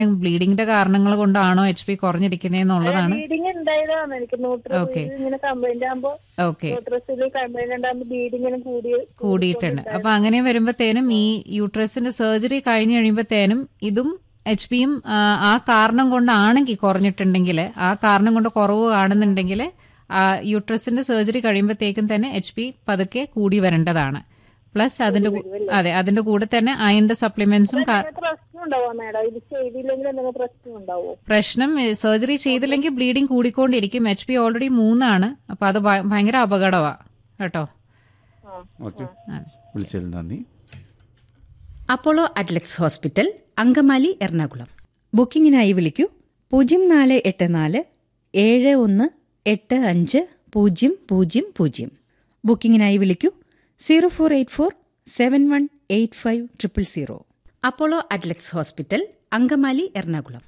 ബ്ലീഡിങ്ങിന്റെ കാരണങ്ങൾ കൊണ്ടാണോ H P കുറഞ്ഞിരിക്കുന്നതെന്നുള്ളതാണ് bleeding ഉണ്ടായതാണ് എനിക്ക് Okay. ന്യൂട്രസ് ഇങ്ങനെ കംപ്ലൈന്റ് ആകുമ്പോ ഓക്കെ ന്യൂട്രസിൽ കംപ്ലൈന്റ് ഉണ്ടാകുമ്പോൾ ബ്ലീഡിങ്ങിന് കൂടി കൂടിയിട്ടുണ്ട് അപ്പൊ അങ്ങനെ വരുമ്പോഴത്തേനും ഈ യൂട്രസിന്റെ സർജറി കഴിഞ്ഞ് കഴിയുമ്പോഴത്തേനും ഇതും എച്ച് പിയും ആ കാരണം കൊണ്ടാണെങ്കിൽ കുറഞ്ഞിട്ടുണ്ടെങ്കിൽ ആ കാരണം കൊണ്ട് കുറവ് കാണുന്നുണ്ടെങ്കിൽ യൂട്രസിന്റെ സർജറി കഴിയുമ്പോഴത്തേക്കും തന്നെ എച്ച് പി പതുക്കെ കൂടി വരേണ്ടതാണ് പ്ലസ് അതിന്റെ കൂ- അതെ അതിന്റെ കൂടെ തന്നെ അയന്റെ സപ്ലിമെന്റ്സും പ്രശ്നം ഉണ്ടാവോ മാഡം ഇത് ചെയ്തില്ലെങ്കിൽ എന്തെങ്കിലും പ്രശ്നം ഉണ്ടാവോ പ്രശ്നം സർജറി ചെയ്തില്ലെങ്കിൽ ബ്ലീഡിങ് കൂടിക്കൊണ്ടിരിക്കും എച്ച് പി ഓൾറെഡി മൂന്നാണ് അപ്പൊ അത് ഭ- ഭയങ്കര അപകടമാ കേട്ടോ ആ ഓക്കെ വിളിച്ചതിൽ നന്ദി Apollo Adlux hospital Angamaly Ernakulam ബുക്കിംഗിനായി വിളിക്കൂ പൂജ്യം നാല് എട്ട് നാല് ഏഴ് ഒന്ന് എട്ട് അഞ്ച് പൂജ്യം പൂജ്യം പൂജ്യം ബുക്കിംഗിനായി വിളിക്കൂ zero four eight four seven one eight five triple zero Apollo Adlux hospital Angamaly Ernakulam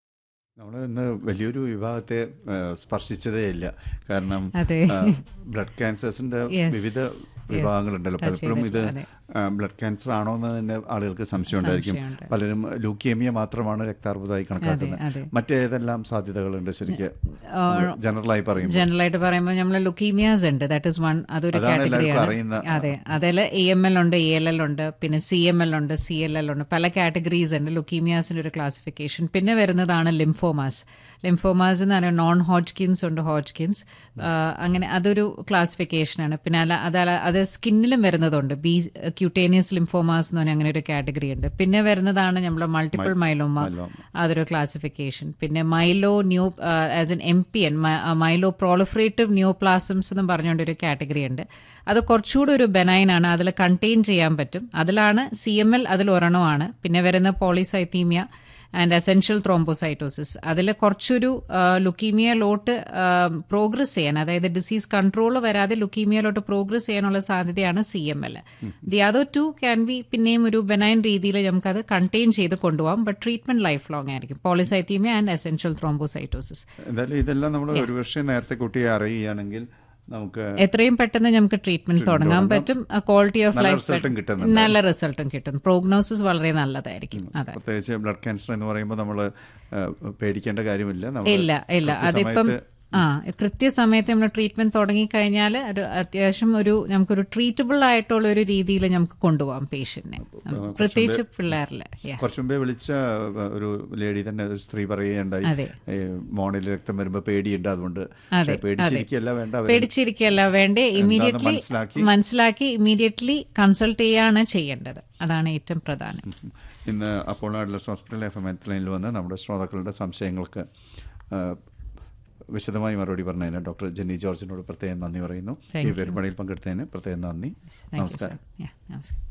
നമ്മൾ ഇന്ന് വലിയൊരു വിഭാഗത്തെ ആ, സ്പർശിച്ചതേ ഇല്ല കാരണം അതെ. ബ്ലഡ് ക്യാൻസേഴ്സിന്റെ Yes. വിവിധ വിഭാഗങ്ങളുണ്ടല്ലോ touch പലപ്പോഴും ഇത് ചെയ്തിട്ടുണ്ട്, ബ്ലഡ് ക്യാൻസർ ആണോ എന്ന് തന്നെ ആളുകൾക്ക് സംശയം ഉണ്ടായിരിക്കും സംശയമുണ്ട്. പലരും ലൂക്കിയമിയ മാത്രമാണ് രക്താർബുദമായി അതെ. കണക്കാക്കുന്നത് മറ്റേതെല്ലാം സാധ്യതകളുണ്ട് ശരിക്കും ജനറലായി പറയുമ്പോൾ ജനറൽ ആയിട്ട് പറയുമ്പോൾ നമ്മൾ ലുക്കീമിയാസ് ഉണ്ട് ദാറ്റ് ഇസ് വൺ അതൊരു അതാണ് എല്ലാവർക്കും കാറ്റഗറിയാണ് അറിയുന്ന- അതെ അതിൽ എ എം എൽ ഉണ്ട് എ എൽ എൽ ഉണ്ട് പിന്നെ സി എം എൽ ഉണ്ട് സി എൽ എൽ ഉണ്ട് പല കാറ്റഗറീസ് ഉണ്ട് ലുക്കീമിയാസിന്റെ ഒരു ക്ലാസിഫിക്കേഷൻ പിന്നെ വരുന്നതാണ് ലിംഫോമാസ് ലിംഫോമാസ് എന്ന് പറയുന്നത് നോൺ ഹോജ്കിൻസ് ഉണ്ട് ഹോജ്കിൻസ് അങ്ങനെ അതൊരു ക്ലാസിഫിക്കേഷനാണ് പിന്നെ അല്ല അതല്ല അത് സ്കിന്നിലും വരുന്നതുണ്ട് ബി ക്യൂട്ടേനിയസ് ലിംഫോമാസ് എന്ന് പറഞ്ഞാൽ അങ്ങനെ ഒരു കാറ്റഗറി ഉണ്ട് പിന്നെ വരുന്നതാണ് നമ്മുടെ മൾട്ടിപ്പിൾ മൈലോമ അതൊരു ക്ലാസിഫിക്കേഷൻ പിന്നെ myelo new as N M P N myelo proliferative neoplasms എന്നും പറഞ്ഞുകൊണ്ട് ഒരു കാറ്റഗറി ഉണ്ട് അത് കുറച്ചുകൂടി ഒരു ബെനൈൻ ആണ് അതിൽ കണ്ടെയ്ൻ ചെയ്യാൻ പറ്റും അതിലാണ് സി എം എൽ അതിൽ ഒരെണ്ണമാണ് പിന്നെ വരുന്ന പോളിസൈത്തീമിയ ആൻഡ് അസെൻഷ്യൽ ത്രോംബോസൈറ്റോസിസ് അതിൽ കുറച്ചൊരു ലുക്കീമിയയിലോട്ട് പ്രോഗ്രസ് ചെയ്യാൻ അതായത് ഡിസീസ് കൺട്രോൾ വരാതെ ലുക്കീമിയയിലോട്ട് പ്രോഗ്രസ് ചെയ്യാനുള്ള സാധ്യതയാണ് C M L the other two can be പിന്നെയും ഒരു ബെനൈൻ രീതിയിൽ നമുക്കത് കണ്ടെയ്ൻ ചെയ്ത് കൊണ്ടുപോകാം ബട്ട് ട്രീറ്റ്മെന്റ് ലൈഫ് ലോങ് ആയിരിക്കും പോളിസൈത്തീമിയ ആൻഡ് എസെൻഷ്യൽ ത്രോംബോസൈറ്റോസിസ് എന്തായാലും ഇതെല്ലാം നമ്മൾ ഒരുപക്ഷെ നേരത്തെ കുട്ടിയെ അറിയുകയാണെങ്കിൽ നമുക്ക് എത്രയും പെട്ടെന്ന് നമുക്ക് ട്രീറ്റ്മെന്റ് തുടങ്ങാൻ പറ്റും ക്വാളിറ്റി ഓഫ് നല്ല ലൈഫ് റിസൾട്ടും കിട്ടുന്നുണ്ട് നല്ല റിസൾട്ടും കിട്ടും പ്രോഗ്നോസിസ് വളരെ നല്ലതായിരിക്കും അതെ പ്രത്യേകിച്ച് ബ്ലഡ് ക്യാൻസർ എന്ന് പറയുമ്പോൾ നമ്മൾ പേടിക്കേണ്ട കാര്യമില്ല നമ്മൾ ഇല്ല ഇല്ല അതിപ്പം ആ കൃത്യസമയത്ത് നമ്മൾ ട്രീറ്റ്മെന്റ് തുടങ്ങിക്കഴിഞ്ഞാൽ ഒരു അത്യാവശ്യം ഒരു നമുക്കൊരു ട്രീറ്റബിൾ ആയിട്ടുള്ള ഒരു രീതിയിൽ നമുക്ക് കൊണ്ടുപോകാം പേഷ്യന്റിനെ പ്രത്യേകിച്ച് പിള്ളേരില് Yeah. കുറച്ചു മുമ്പേ വിളിച്ച ഏഹ്, ഒരു ലേഡി തന്നെ ഒരു സ്ത്രീ പറയുകയുണ്ടായി അതെ. ഏഹ്, മോണിൽ രക്തം വരുമ്പോൾ പേടിയുണ്ട് അതുകൊണ്ട് അതെ, പക്ഷേ പേടിച്ചിരിക്കുകയല്ല വേണ്ട അവര് പേടിച്ചിരിക്കല്ല വേണ്ടേ ഇമീഡിയറ്റ്ലി മനസ്സിലാക്കി മനസ്സിലാക്കി ഇമീഡിയറ്റ്ലി കൺസൾട്ട് ചെയ്യാണ് ചെയ്യേണ്ടത് അതാണ് ഏറ്റവും പ്രധാനം ഇന്ന് Apollo Adlux hospital F M ലൈനിൽ വന്ന് നമ്മുടെ ശ്രോതാക്കളുടെ സംശയങ്ങൾക്ക് ഏഹ്, വിശദമായി മറുപടി പറഞ്ഞതിന് ഡോക്ടർ ജെന്നി ജോർജിനോട് പ്രത്യേകം നന്ദി പറയുന്നു Thank ഈ you. പരിപാടിയിൽ പങ്കെടുത്തതിന് പ്രത്യേകം നന്ദി താങ്ക് യു സർ നമസ്കാരം നമസ്കാരം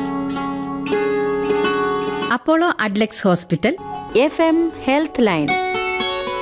Apollo Adlux hospital F M health line